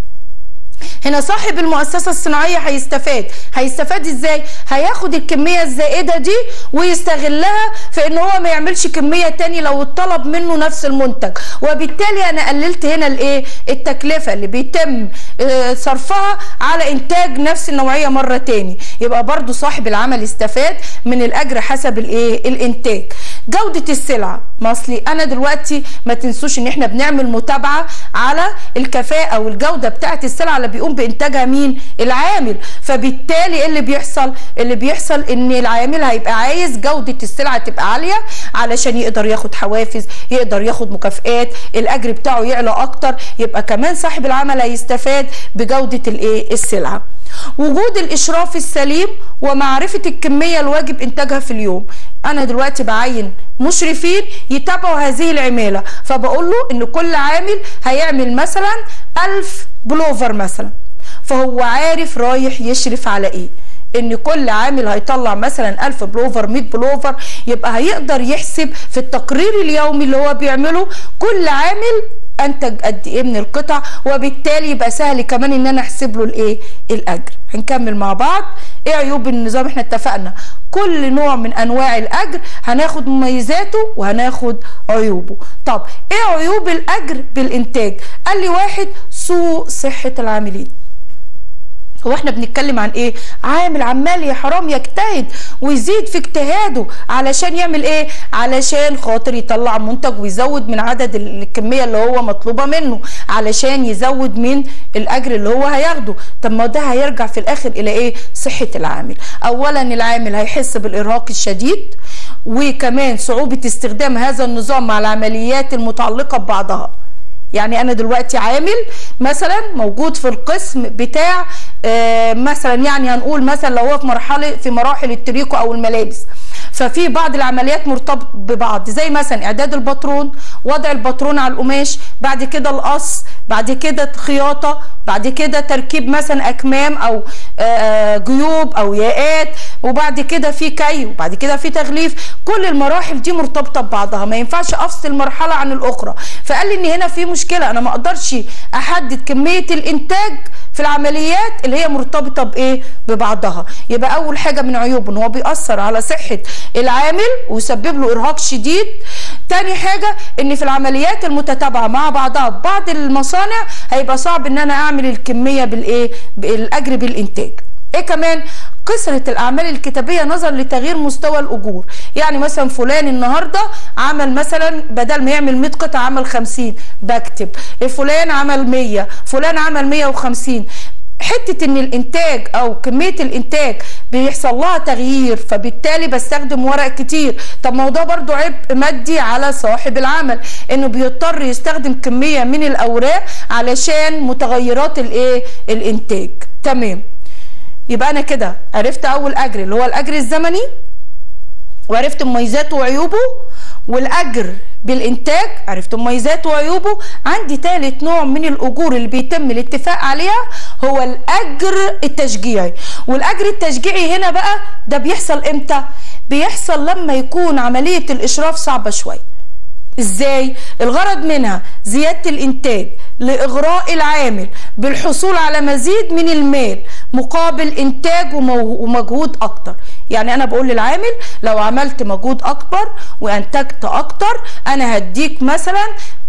هنا صاحب المؤسسه الصناعيه هيستفاد هيستفاد ازاي هياخد الكميه الزائده دي ويستغلها في ان هو ما يعملش كميه تاني لو اتطلب منه نفس المنتج وبالتالي انا قللت هنا الايه التكلفه اللي بيتم صرفها على انتاج نفس النوعيه مره تاني يبقى برضو صاحب العمل استفاد من الاجر حسب الايه الانتاج جودة السلعة ما اصلي انا دلوقتي ما تنسوش ان احنا بنعمل متابعة على الكفاءة والجودة بتاعت السلعة اللي بيقوم بانتاجها مين العامل فبالتالي ايه اللي بيحصل اللي بيحصل ان العامل هيبقى عايز جودة السلعة تبقى عالية علشان يقدر ياخد حوافز يقدر ياخد مكافئات الاجر بتاعه يعلى اكتر يبقى كمان صاحب العمل هيستفاد بجودة الايه السلعة وجود الاشراف السليم ومعرفه الكميه الواجب انتاجها في اليوم انا دلوقتي بعين مشرفين يتابعوا هذه العماله فبقول له ان كل عامل هيعمل مثلا 1000 بلوفر مثلا فهو عارف رايح يشرف على ايه ان كل عامل هيطلع مثلا 1000 بلوفر 100 بلوفر يبقى هيقدر يحسب في التقرير اليومي اللي هو بيعمله كل عامل انتج قد ايه من القطع وبالتالي يبقى سهل كمان ان انا احسب له الايه الاجر هنكمل مع بعض ايه عيوب النظام احنا اتفقنا كل نوع من انواع الاجر هناخد مميزاته وهناخد عيوبه طب ايه عيوب الاجر بالانتاج قال لي واحد سوء صحه العاملين هو احنا بنتكلم عن ايه عامل عمال يا حرام يجتهد ويزيد في اجتهاده علشان يعمل ايه علشان خاطر يطلع منتج ويزود من عدد الكميه اللي هو مطلوبه منه علشان يزود من الاجر اللي هو هياخده طب ما ده هيرجع في الاخر الى ايه صحه العامل اولا العامل هيحس بالارهاق الشديد وكمان صعوبه استخدام هذا النظام مع العمليات المتعلقه ببعضها يعني انا دلوقتي عامل مثلا موجود في القسم بتاع آه مثلا يعني هنقول مثلا لو هو في مرحله في مراحل التريكو او الملابس ففي بعض العمليات مرتبط ببعض زي مثلا اعداد الباترون وضع الباترون على القماش بعد كده القص بعد كده خياطه بعد كده تركيب مثلا اكمام او آه جيوب او ياقات وبعد كده في كي وبعد كده في تغليف كل المراحل دي مرتبطه ببعضها ما ينفعش افصل مرحله عن الاخرى فقال لي ان هنا في مشكله انا ما اقدرش احدد كميه الانتاج في العمليات اللي هي مرتبطه بايه ببعضها يبقى اول حاجه من عيوبه ان هو بيأثر على صحه العامل ويسبب له ارهاق شديد تاني حاجة ان في العمليات المتتابعة مع بعضها بعض المصانع هيبقى صعب ان انا اعمل الكمية بالايه بالاجر بالانتاج ايه كمان كثرة الأعمال الكتابية نظرا لتغيير مستوى الأجور يعني مثلا فلان النهاردة عمل مثلا بدل ما يعمل 100 قطعة عمل 50 بكتب فلان عمل 100 فلان عمل 150 حته ان الانتاج او كميه الانتاج بيحصل لها تغيير فبالتالي بستخدم ورق كتير طب ما هو ده برضو عبء مادي على صاحب العمل انه بيضطر يستخدم كميه من الاوراق علشان متغيرات الايه الانتاج تمام يبقى انا كده عرفت اول اجر اللي هو الاجر الزمني وعرفت مميزاته وعيوبه والاجر بالانتاج عرفت مميزاته وعيوبه عندي ثالث نوع من الاجور اللي بيتم الاتفاق عليها هو الاجر التشجيعي والاجر التشجيعي هنا بقى ده بيحصل امتى بيحصل لما يكون عمليه الاشراف صعبه شويه ازاي الغرض منها زياده الانتاج لاغراء العامل بالحصول على مزيد من المال مقابل انتاج ومجهود اكتر يعني انا بقول للعامل لو عملت مجهود اكبر وانتجت اكتر انا هديك مثلا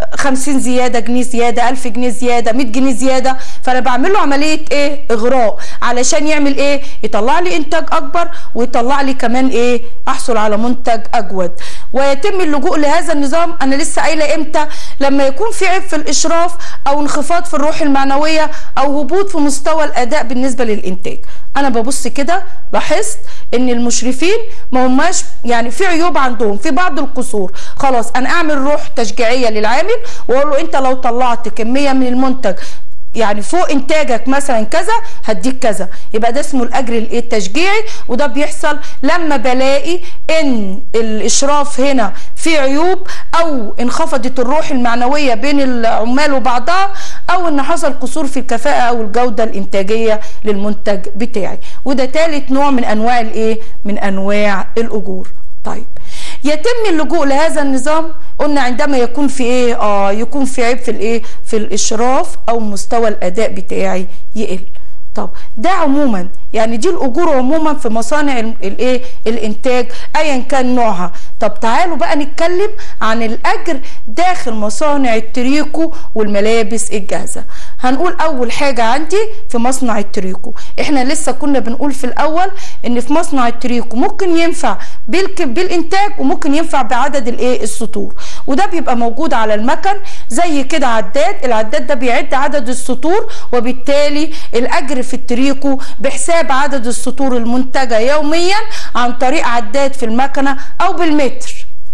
50 زياده جنيه زياده 1000 جنيه زياده 100 جنيه زياده فانا بعمل له عمليه ايه اغراء علشان يعمل ايه يطلع لي انتاج اكبر ويطلع لي كمان ايه احصل على منتج اجود ويتم اللجوء لهذا النظام انا لسه قايله امتى لما يكون في عيب في الاشراف او انخفاض في الروح المعنويه او هبوط في مستوى الاداء بالنسبه للانتاج انا ببص كده لاحظت ان المشرفين ما هماش يعني في عيوب عندهم في بعض القصور خلاص انا اعمل روح تشجيعيه للعامل واقول له انت لو طلعت كميه من المنتج يعني فوق انتاجك مثلا كذا هديك كذا يبقى ده اسمه الاجر الايه التشجيعي وده بيحصل لما بلاقي ان الاشراف هنا في عيوب او انخفضت الروح المعنويه بين العمال وبعضها او ان حصل قصور في الكفاءه او الجوده الانتاجيه للمنتج بتاعي وده ثالث نوع من انواع الايه من انواع الاجور طيب يتم اللجوء لهذا النظام قلنا عندما يكون في ايه اه يكون في عيب في الايه في الاشراف او مستوى الاداء بتاعي يقل طب ده عموما يعني دي الاجور عموما في مصانع الايه الانتاج ايا كان نوعها طب تعالوا بقى نتكلم عن الاجر داخل مصانع التريكو والملابس الجاهزه هنقول اول حاجه عندي في مصنع التريكو احنا لسه كنا بنقول في الاول ان في مصنع التريكو ممكن ينفع بالانتاج وممكن ينفع بعدد الايه السطور وده بيبقى موجود على المكن زي كده عداد العداد ده بيعد عدد السطور وبالتالي الاجر في التريكو بحساب عدد السطور المنتجه يوميا عن طريق عداد في المكنه او بالمتر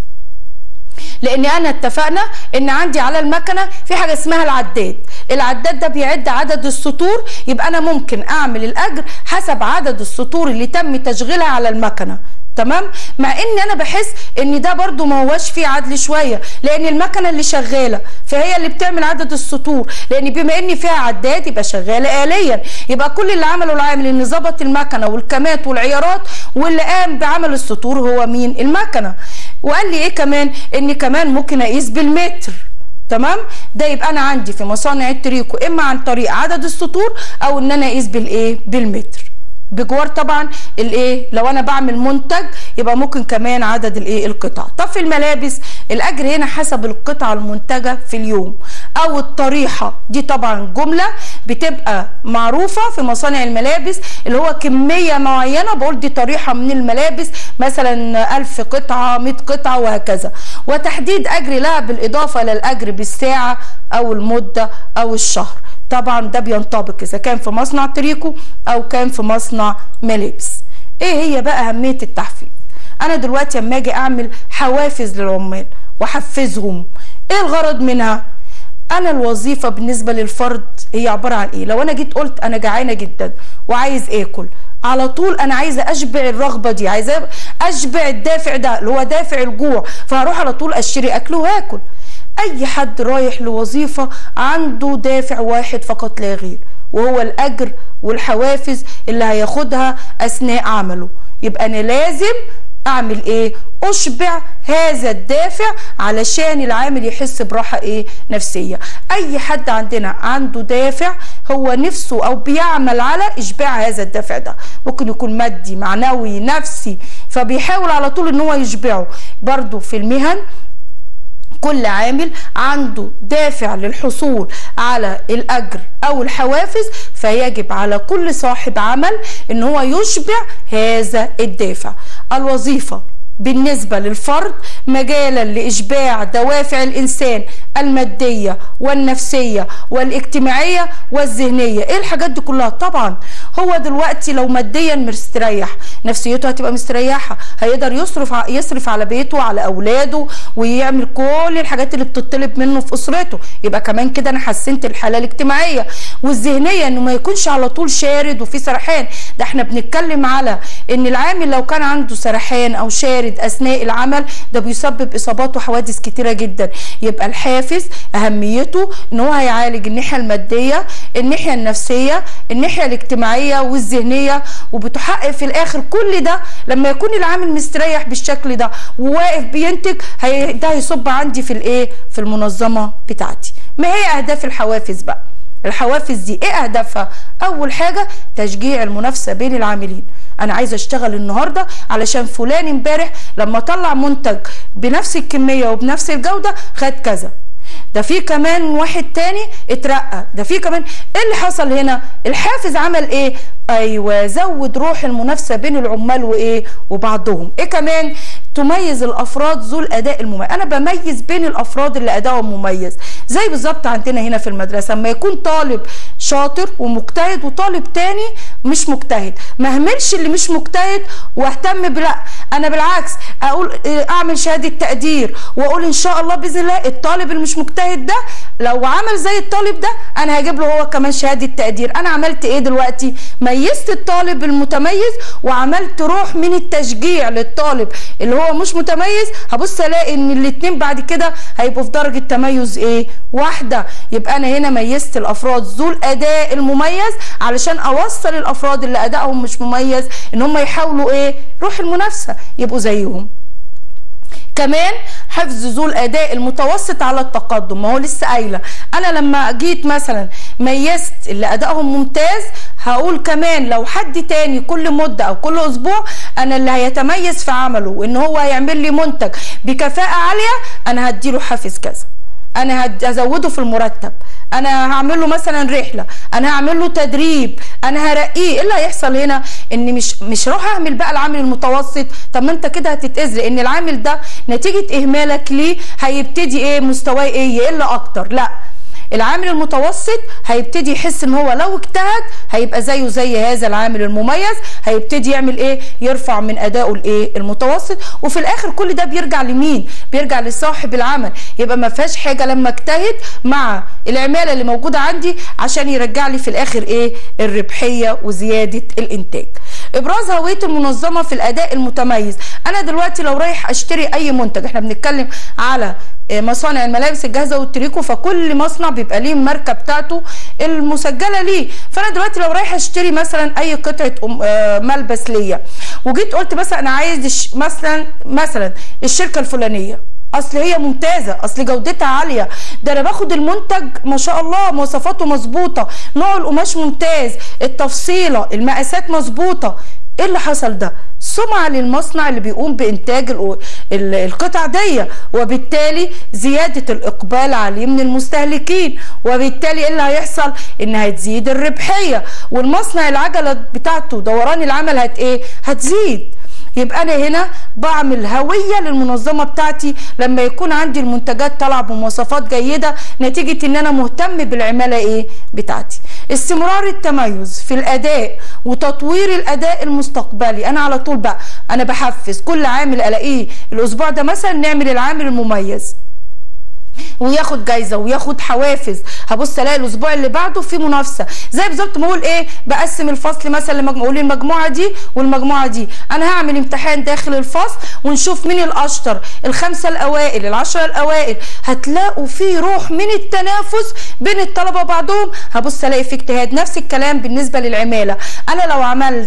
لان انا اتفقنا ان عندي على المكنه في حاجه اسمها العداد العداد ده بيعد عدد السطور يبقى انا ممكن اعمل الاجر حسب عدد السطور اللي تم تشغيلها على المكنه تمام مع ان انا بحس ان ده برضو ما هوش فيه عدل شويه لان المكنه اللي شغاله فهي اللي بتعمل عدد السطور لان بما ان فيها عداد يبقى شغاله اليا يبقى كل اللي عمله العامل ان ظبط المكنه والكمات والعيارات واللي قام بعمل السطور هو مين المكنه وقال لي ايه كمان ان كمان ممكن اقيس بالمتر تمام ده يبقى انا عندي في مصانع التريكو اما عن طريق عدد السطور او ان انا اقيس بالايه بالمتر بجوار طبعا الايه لو انا بعمل منتج يبقى ممكن كمان عدد الايه القطع طب في الملابس الاجر هنا حسب القطعه المنتجه في اليوم او الطريحه دي طبعا جمله بتبقى معروفه في مصانع الملابس اللي هو كميه معينه بقول دي طريحه من الملابس مثلا 1000 قطعه 100 قطعه وهكذا وتحديد اجر لها بالاضافه للاجر بالساعه او المده او الشهر طبعا ده بينطبق اذا كان في مصنع تريكو او كان في مصنع ملابس ايه هي بقى اهميه التحفيز انا دلوقتي اما اجي اعمل حوافز للعمال واحفزهم ايه الغرض منها انا الوظيفه بالنسبه للفرد هي عباره عن ايه لو انا جيت قلت انا جعانه جدا وعايز اكل على طول انا عايزه اشبع الرغبه دي عايزه اشبع الدافع ده اللي هو دافع الجوع فهروح على طول اشتري اكل واكل اي حد رايح لوظيفه عنده دافع واحد فقط لا غير وهو الاجر والحوافز اللي هياخدها اثناء عمله يبقى انا لازم اعمل ايه اشبع هذا الدافع علشان العامل يحس براحه ايه نفسيه اي حد عندنا عنده دافع هو نفسه او بيعمل على اشباع هذا الدافع ده ممكن يكون مادي معنوي نفسي فبيحاول على طول ان هو يشبعه برضو في المهن كل عامل عنده دافع للحصول على الاجر او الحوافز فيجب على كل صاحب عمل ان هو يشبع هذا الدافع الوظيفه بالنسبة للفرد مجالا لإشباع دوافع الإنسان المادية والنفسية والاجتماعية والذهنية إيه الحاجات دي كلها طبعا هو دلوقتي لو ماديا مستريح نفسيته هتبقى مستريحة هيقدر يصرف يصرف على بيته على أولاده ويعمل كل الحاجات اللي بتطلب منه في أسرته يبقى كمان كده أنا حسنت الحالة الاجتماعية والذهنية إنه ما يكونش على طول شارد وفي سرحان ده احنا بنتكلم على إن العامل لو كان عنده سرحان أو شارد وارد اثناء العمل ده بيسبب اصابات وحوادث كتيره جدا يبقى الحافز اهميته ان هو هيعالج الناحيه الماديه الناحيه النفسيه الناحيه الاجتماعيه والذهنيه وبتحقق في الاخر كل ده لما يكون العامل مستريح بالشكل ده وواقف بينتج هي ده هيصب عندي في الايه في المنظمه بتاعتي ما هي اهداف الحوافز بقى الحوافز دي ايه اهدافها اول حاجه تشجيع المنافسه بين العاملين انا عايزه اشتغل النهارده علشان فلان امبارح لما طلع منتج بنفس الكميه وبنفس الجوده خد كذا ده في كمان واحد تاني اترقى ده في كمان ايه اللي حصل هنا الحافز عمل ايه ايوه زود روح المنافسه بين العمال وايه وبعضهم ايه كمان تميز الافراد ذو الاداء المميز انا بميز بين الافراد اللي ادائهم مميز زي بالظبط عندنا هنا في المدرسه اما يكون طالب شاطر ومجتهد وطالب تاني مش مجتهد ما اهملش اللي مش مجتهد واهتم بلا انا بالعكس اقول اعمل شهاده تقدير واقول ان شاء الله باذن الله الطالب اللي مش مجتهد ده لو عمل زي الطالب ده انا هجيب له هو كمان شهاده تقدير انا عملت ايه دلوقتي ميزت الطالب المتميز وعملت روح من التشجيع للطالب اللي هو مش متميز هبص الاقي ان الاثنين بعد كده هيبقوا في درجه تميز ايه واحده يبقى انا هنا ميزت الافراد ذو الاداء المميز علشان اوصل الافراد اللي ادائهم مش مميز ان هم يحاولوا ايه روح المنافسه يبقوا زيهم كمان حفظ ذو الاداء المتوسط على التقدم ما هو لسه قايله انا لما جيت مثلا ميزت اللي ادائهم ممتاز هقول كمان لو حد تاني كل مدة او كل اسبوع انا اللي هيتميز في عمله ان هو هيعمل لي منتج بكفاءة عالية انا هديله حافز كذا انا هزوده في المرتب انا هعمل له مثلا رحله انا هعمل له تدريب انا هرقيه ايه اللي هيحصل هنا ان مش مش هروح اعمل بقى العامل المتوسط طب ما انت كده هتتاذي لان العامل ده نتيجه اهمالك ليه هيبتدي ايه مستواه ايه يقل اكتر لا العامل المتوسط هيبتدي يحس ان هو لو اجتهد هيبقى زيه زي هذا العامل المميز هيبتدي يعمل ايه يرفع من ادائه الايه المتوسط وفي الاخر كل ده بيرجع لمين بيرجع لصاحب العمل يبقى ما فيهاش حاجه لما اجتهد مع العماله اللي موجوده عندي عشان يرجع لي في الاخر ايه الربحيه وزياده الانتاج ابراز هويه المنظمه في الاداء المتميز انا دلوقتي لو رايح اشتري اي منتج احنا بنتكلم على مصانع الملابس الجاهزه والتريكو فكل مصنع بيبقى ليه الماركه بتاعته المسجله ليه فانا دلوقتي لو رايحه اشتري مثلا اي قطعه ملبس ليا وجيت قلت مثلا انا عايز مثلا مثلا الشركه الفلانيه اصل هي ممتازه اصل جودتها عاليه ده انا باخد المنتج ما شاء الله مواصفاته مظبوطه نوع القماش ممتاز التفصيله المقاسات مظبوطه ايه اللي حصل ده سمعه للمصنع اللي بيقوم بانتاج القطع دي وبالتالي زياده الاقبال عليه من المستهلكين وبالتالي ايه اللي هيحصل ان هتزيد الربحيه والمصنع العجله بتاعته دوران العمل هت ايه هتزيد يبقى انا هنا بعمل هويه للمنظمه بتاعتي لما يكون عندي المنتجات طالعه بمواصفات جيده نتيجه ان انا مهتم بالعماله ايه بتاعتي استمرار التميز في الاداء وتطوير الاداء المستقبلي انا على طول بقى انا بحفز كل عامل الاقيه الاسبوع ده مثلا نعمل العامل المميز وياخد جايزه وياخد حوافز هبص الاقي الاسبوع اللي بعده في منافسه زي بالظبط ما اقول ايه بقسم الفصل مثلا لمجموعه اقول المجموعه دي والمجموعه دي انا هعمل امتحان داخل الفصل ونشوف مين الاشطر الخمسه الاوائل العشره الاوائل هتلاقوا في روح من التنافس بين الطلبه بعضهم هبص الاقي في اجتهاد نفس الكلام بالنسبه للعماله انا لو عملت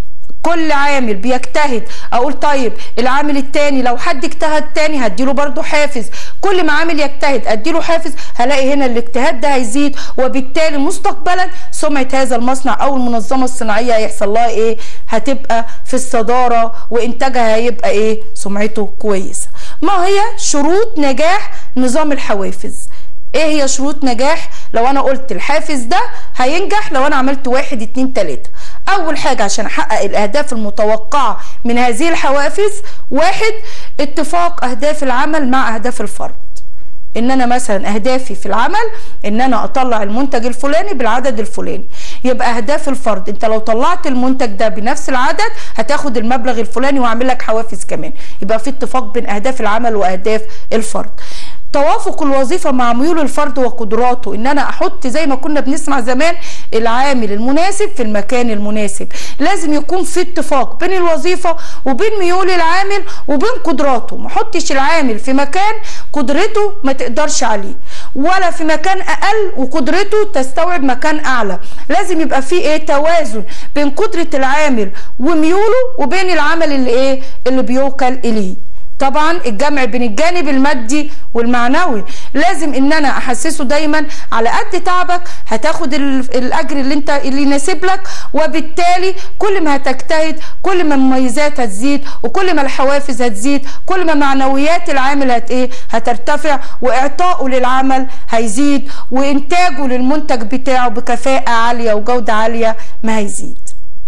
كل عامل بيجتهد اقول طيب العامل التاني لو حد اجتهد تاني هديله برضو حافز كل ما عامل يجتهد اديله حافز هلاقي هنا الاجتهاد ده هيزيد وبالتالي مستقبلا سمعه هذا المصنع او المنظمه الصناعيه هيحصل لها ايه هتبقى في الصداره وانتاجها هيبقى ايه سمعته كويسه ما هي شروط نجاح نظام الحوافز ايه هي شروط نجاح لو انا قلت الحافز ده هينجح لو انا عملت واحد اتنين تلاته اول حاجه عشان احقق الاهداف المتوقعه من هذه الحوافز واحد اتفاق اهداف العمل مع اهداف الفرد ان انا مثلا اهدافي في العمل ان انا اطلع المنتج الفلاني بالعدد الفلاني يبقى اهداف الفرد انت لو طلعت المنتج ده بنفس العدد هتاخد المبلغ الفلاني واعمل لك حوافز كمان يبقى في اتفاق بين اهداف العمل واهداف الفرد توافق الوظيفه مع ميول الفرد وقدراته ان انا احط زي ما كنا بنسمع زمان العامل المناسب في المكان المناسب لازم يكون في اتفاق بين الوظيفه وبين ميول العامل وبين قدراته ما احطش العامل في مكان قدرته ما تقدرش عليه ولا في مكان اقل وقدرته تستوعب مكان اعلى لازم يبقى في ايه توازن بين قدره العامل وميوله وبين العمل اللي ايه اللي بيوكل اليه طبعا الجمع بين الجانب المادي والمعنوي لازم ان انا احسسه دايما على قد تعبك هتاخد الاجر اللي انت اللي يناسب لك وبالتالي كل ما هتجتهد كل ما المميزات هتزيد وكل ما الحوافز هتزيد كل ما معنويات العامل هت ايه هترتفع واعطائه للعمل هيزيد وانتاجه للمنتج بتاعه بكفاءه عاليه وجوده عاليه ما هيزيد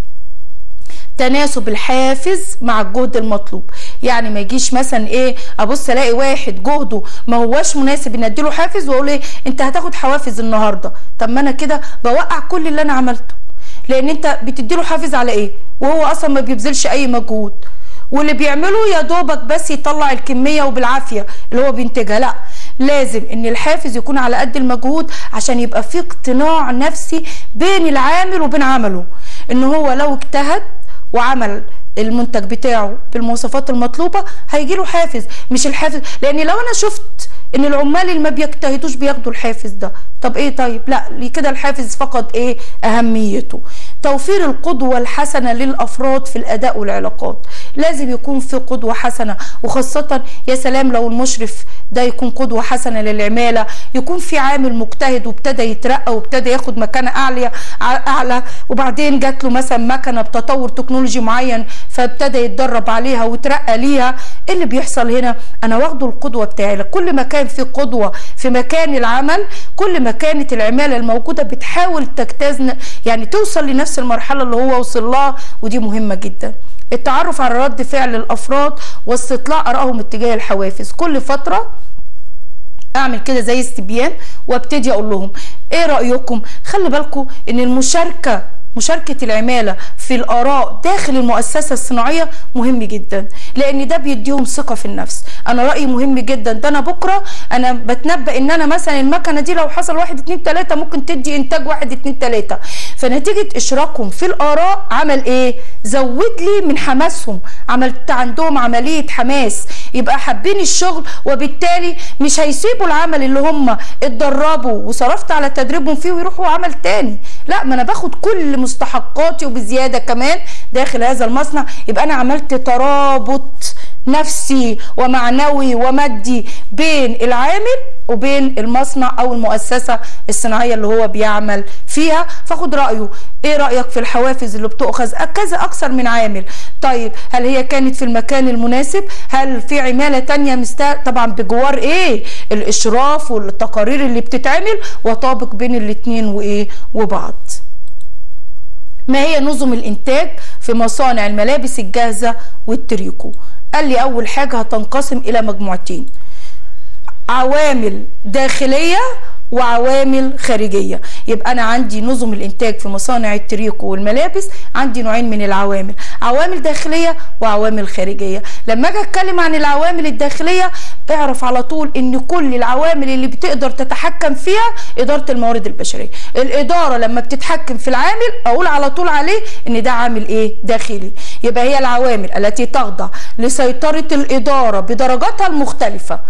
تناسب الحافز مع الجهد المطلوب يعني ما يجيش مثلا ايه ابص الاقي واحد جهده ما هواش مناسب ان اديله حافز واقول ايه انت هتاخد حوافز النهارده طب ما انا كده بوقع كل اللي انا عملته لان انت بتديله حافز على ايه وهو اصلا ما بيبذلش اي مجهود واللي بيعمله يا دوبك بس يطلع الكميه وبالعافيه اللي هو بينتجها لا لازم ان الحافز يكون على قد المجهود عشان يبقى في اقتناع نفسي بين العامل وبين عمله ان هو لو اجتهد وعمل المنتج بتاعه بالمواصفات المطلوبه هيجي له حافز مش الحافز لان لو انا شفت ان العمال اللي ما بيجتهدوش بياخدوا الحافز ده طب ايه طيب لا كده الحافز فقد ايه اهميته توفير القدوة الحسنة للأفراد في الأداء والعلاقات لازم يكون في قدوة حسنة وخاصة يا سلام لو المشرف ده يكون قدوة حسنة للعمالة يكون في عامل مجتهد وابتدى يترقى وابتدى ياخد مكانة أعلى أعلى وبعدين جات له مثلا مكنة بتطور تكنولوجي معين فابتدى يتدرب عليها وترقى ليها ايه اللي بيحصل هنا انا واخده القدوة بتاعي كل ما كان في قدوة في مكان العمل كل ما كانت العمالة الموجودة بتحاول تجتاز يعني توصل لنفس المرحلة اللي هو وصل لها ودي مهمة جدا التعرف على رد فعل الافراد واستطلاع ارائهم اتجاه الحوافز كل فتره اعمل كده زي استبيان وابتدي اقول لهم ايه رايكم خلي بالكم ان المشاركه مشاركه العماله في الاراء داخل المؤسسه الصناعيه مهم جدا لان ده بيديهم ثقه في النفس انا رايي مهم جدا ده انا بكره انا بتنبأ ان انا مثلا المكنه دي لو حصل واحد اتنين تلاته ممكن تدي انتاج واحد اتنين تلاته فنتيجه اشراكهم في الاراء عمل ايه زود لي من حماسهم عملت عندهم عمليه حماس يبقى حابين الشغل وبالتالي مش هيسيبوا العمل اللي هم اتدربوا وصرفت على تدريبهم فيه ويروحوا عمل تاني لا ما انا باخد كل مستحقاتي وبزياده كمان داخل هذا المصنع يبقى انا عملت ترابط نفسي ومعنوي ومادي بين العامل وبين المصنع او المؤسسه الصناعيه اللي هو بيعمل فيها فاخد رايه ايه رايك في الحوافز اللي بتؤخذ كذا اكثر من عامل طيب هل هي كانت في المكان المناسب هل في عماله تانية مست طبعا بجوار ايه الاشراف والتقارير اللي بتتعمل وطابق بين الاتنين وايه وبعض ما هي نظم الانتاج في مصانع الملابس الجاهزه والتريكو قال لي اول حاجه هتنقسم الى مجموعتين عوامل داخليه وعوامل خارجيه يبقى انا عندي نظم الانتاج في مصانع التريكو والملابس عندي نوعين من العوامل عوامل داخليه وعوامل خارجيه لما اجي اتكلم عن العوامل الداخليه اعرف على طول ان كل العوامل اللي بتقدر تتحكم فيها اداره الموارد البشريه الاداره لما بتتحكم في العامل اقول على طول عليه ان ده عامل ايه داخلي يبقى هي العوامل التي تخضع لسيطره الاداره بدرجاتها المختلفه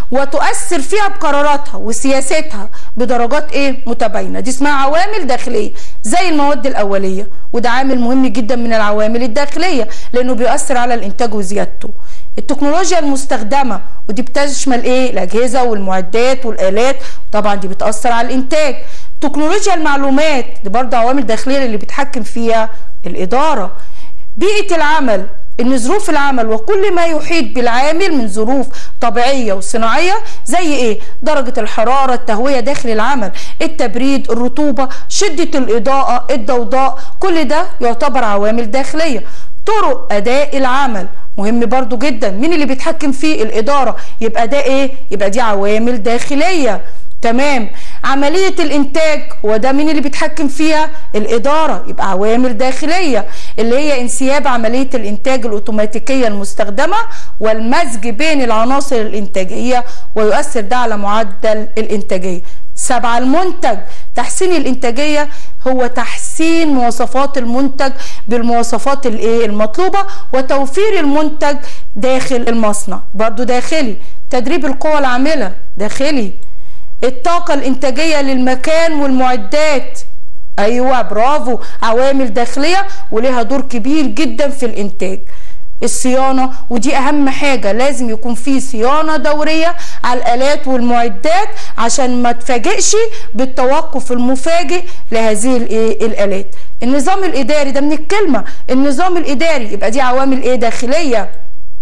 وتؤثر فيها بقراراتها وسياستها بدرجات ايه متباينه دي اسمها عوامل داخليه زي المواد الاوليه وده عامل مهم جدا من العوامل الداخليه لانه بيؤثر على الانتاج وزيادته التكنولوجيا المستخدمه ودي بتشمل ايه الاجهزه والمعدات والالات طبعا دي بتاثر على الانتاج تكنولوجيا المعلومات دي برضه عوامل داخليه اللي بيتحكم فيها الاداره بيئه العمل ان ظروف العمل وكل ما يحيط بالعامل من ظروف طبيعيه وصناعيه زي ايه درجه الحراره التهويه داخل العمل التبريد الرطوبه شده الاضاءه الضوضاء كل ده يعتبر عوامل داخليه طرق اداء العمل مهم برضو جدا مين اللي بيتحكم فيه الاداره يبقى ده ايه يبقى دي عوامل داخليه تمام عملية الإنتاج وده مين اللي بيتحكم فيها؟ الإدارة يبقى عوامل داخلية اللي هي انسياب عملية الإنتاج الأوتوماتيكية المستخدمة والمزج بين العناصر الإنتاجية ويؤثر ده على معدل الإنتاجية سبعة المنتج تحسين الإنتاجية هو تحسين مواصفات المنتج بالمواصفات الايه المطلوبة وتوفير المنتج داخل المصنع برضو داخلي تدريب القوى العاملة داخلي الطاقة الإنتاجية للمكان والمعدات أيوة برافو عوامل داخلية ولها دور كبير جدا في الإنتاج الصيانة ودي أهم حاجة لازم يكون في صيانة دورية على الآلات والمعدات عشان ما تفاجئش بالتوقف المفاجئ لهذه الآلات النظام الإداري ده من الكلمة النظام الإداري يبقى دي عوامل إيه داخلية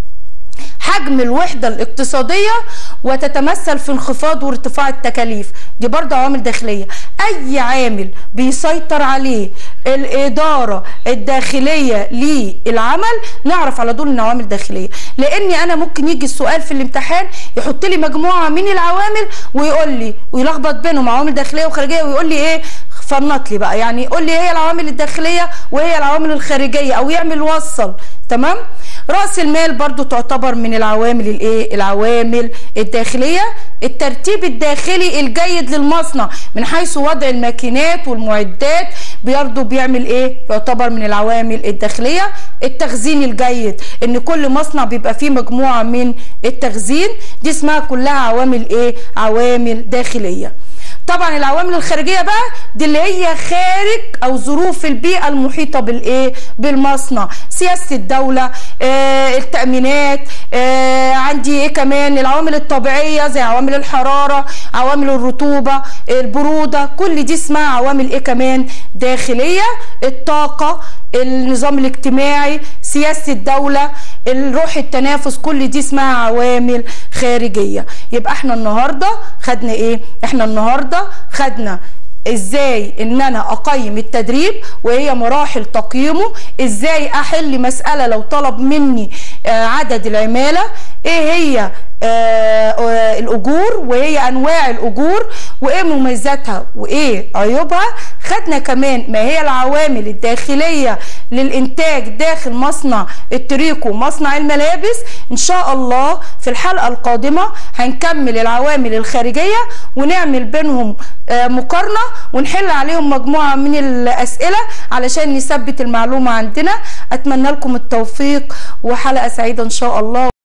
حجم الوحدة الاقتصادية وتتمثل في انخفاض وارتفاع التكاليف دي برضه عوامل داخلية أي عامل بيسيطر عليه الإدارة الداخلية للعمل نعرف على طول إن عوامل داخلية لأني أنا ممكن يجي السؤال في الامتحان يحط لي مجموعة من العوامل ويقول لي ويلخبط بينهم عوامل داخلية وخارجية ويقول لي إيه فنط لي بقى يعني قول لي هي العوامل الداخليه وهي العوامل الخارجيه او يعمل وصل تمام راس المال برضو تعتبر من العوامل الايه العوامل الداخليه الترتيب الداخلي الجيد للمصنع من حيث وضع الماكينات والمعدات برضه بيعمل ايه يعتبر من العوامل الداخليه التخزين الجيد ان كل مصنع بيبقى فيه مجموعه من التخزين دي اسمها كلها عوامل ايه عوامل داخليه طبعا العوامل الخارجيه بقى دي اللي هي خارج او ظروف البيئه المحيطه بالايه بالمصنع سياسه الدوله آه التامينات آه عندي ايه كمان العوامل الطبيعيه زي عوامل الحراره عوامل الرطوبه البروده كل دي اسمها عوامل ايه كمان داخليه الطاقه النظام الاجتماعي سياسه الدوله الروح التنافس كل دي اسمها عوامل خارجيه يبقى احنا النهارده خدنا ايه احنا النهارده خدنا ازاي ان انا اقيم التدريب وهي مراحل تقييمه ازاي احل مساله لو طلب مني عدد العماله ايه هي آه، آه، الاجور وهي انواع الاجور وايه مميزاتها وايه عيوبها خدنا كمان ما هي العوامل الداخليه للانتاج داخل مصنع التريكو مصنع الملابس ان شاء الله في الحلقه القادمه هنكمل العوامل الخارجيه ونعمل بينهم آه، مقارنه ونحل عليهم مجموعه من الاسئله علشان نثبت المعلومه عندنا اتمنى لكم التوفيق وحلقه سعيده ان شاء الله